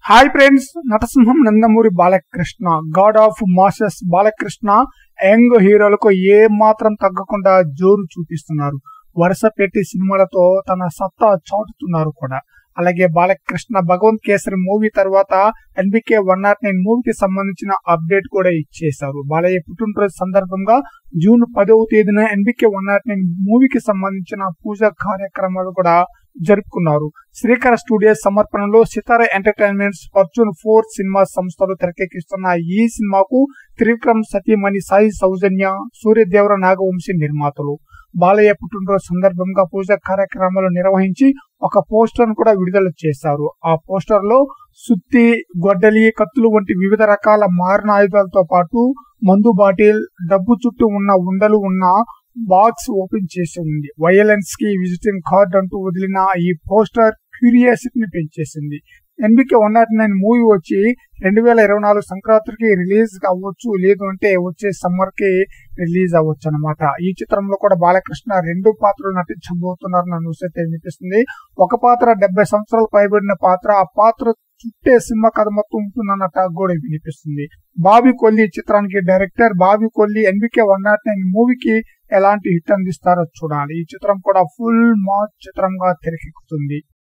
hi friends నటసింహం Nandamuri Balakrishna god of masses Balakrishna young హీరోలకు ఏ మాత్రం తగ్గకుండా జోరు చూపిస్తున్నారు వరుస పెట్టి సినిమాలతో తన సత్తా చాటుతున్నారు కూడా అలాగే బాలకృష్ణ భగవంత్ కేసరి మూవీ తర్వాత ఎన్బికే వన్ నాట్ నైన్ మూవీకి సంబంధించిన అప్డేట్ కూడా ఇచ్చేశారు బాలయ్య పుట్టినరోజు సందర్భంగా జూన్ పదవ తేదీన ఎన్బికే వన్ నాట్ నైన్ మూవీకి సంబంధించిన పూజా కార్యక్రమాలు కూడా జరుపుకున్నారు శ్రీకర స్టూడియోస్ సమర్పణలో సితార ఎంటర్టైన్మెంట్స్ ఫార్చ్యూన్ ఫోర్ సినిమా సంస్థలు తెరకెక్కిస్తున్న ఈ సినిమాకు త్రివిక్రమ్ సతీమణి సాయి సౌజన్య సూర్యదేవర నాగవంశీ నిర్మాతలు బాలయ్య పుట్టినరోజు సందర్భంగా పూజా కార్యక్రమాలు నిర్వహించి ఒక పోస్టర్ కూడా విడుదల చేశారు ఆ పోస్టర్ లో సుత్తి గొడ్డలి కత్తులు వంటి వివిధ రకాల మారిన ఆయుధాలతో పాటు మందు బాటిల్ డబ్బు చుట్టూ ఉన్న ఉండలు ఉన్న బాక్స్ ఓపెన్ చేసి ఉంది వైలెన్స్ కి విజిటింగ్ కార్డ్ అంటూ వదిలిన ఈ పోస్టర్ క్యూరియాసిటీని పెంచేసింది NBK one not nine movie వచ్చి రెండు వేల ఇరవై నాలుగు సంక్రాంతికి రిలీజ్ అవ్వచ్చు లేదు అంటే వచ్చే సమ్మర్ కి రిలీజ్ అవ్వచ్చు అనమాట ఈ చిత్రంలో కూడా బాలకృష్ణ రెండు పాత్రలు నటించబోతున్నారన్న న్యూస్ అయితే వినిపిస్తుంది ఒక పాత్ర డెబ్బై సంవత్సరాలు పైబడిన పాత్ర ఆ పాత్ర చుట్టే సినిమా కథ మొత్తం ఉంటుందన్న టాక్ కూడా వినిపిస్తుంది బాబీ కొల్లి చిత్రానికి director Bobby Kolli NBK one not nine మూవీకి ఎలాంటి హిట్ అందిస్తారో చూడాలి ఈ చిత్రం కూడా ఫుల్ మార్చ్ చిత్రంగా తెరకెక్కుతుంది